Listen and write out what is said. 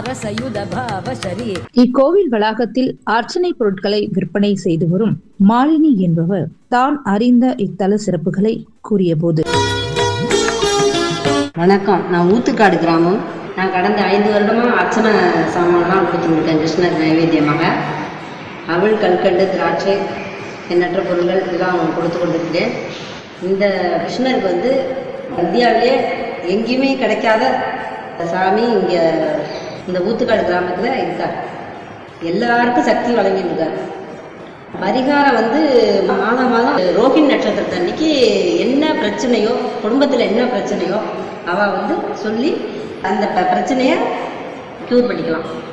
ரசயுத பாவ சரீ இக்கோவில் வளாகத்தில் அர்ச்சனை பொருட்களை விற்பனை செய்து வரும் மாலினி என்பவர் தான் அறிந்த இத்தல சிறப்புகளை கூறியபோது வணக்கம் நான் ஊத்துக்காடு கிராமம் நான் கடந்த ஐந்து வருடமாக அர்ச்சனை சாமான்லாம் கொடுத்துருக்கேன் கிருஷ்ணர் நைவேத்தியமாக அவள் கல்கண்டு திராட்சை எண்ணற்ற பொருட்கள் இதெல்லாம் கொடுத்து கொண்டிருக்கிறேன் இந்த கிருஷ்ணருக்கு வந்து இந்தியாவிலே எங்கேயுமே கிடைக்காத சாமி இங்கே இந்த ஊத்துக்காடு கிராமத்தில் இருக்கார் எல்லாருக்கும் சக்தி வழங்கிட்டு இருக்கார் பரிகாரம் வந்து மாதம் மாதம் ரோஹிணி நட்சத்திரத்து அன்னைக்கு என்ன பிரச்சனையோ குடும்பத்தில் என்ன பிரச்சனையோ அவள் வந்து சொல்லி அந்த ப- பிரச்சனையை க்யூர் பண்ணிக்கலாம்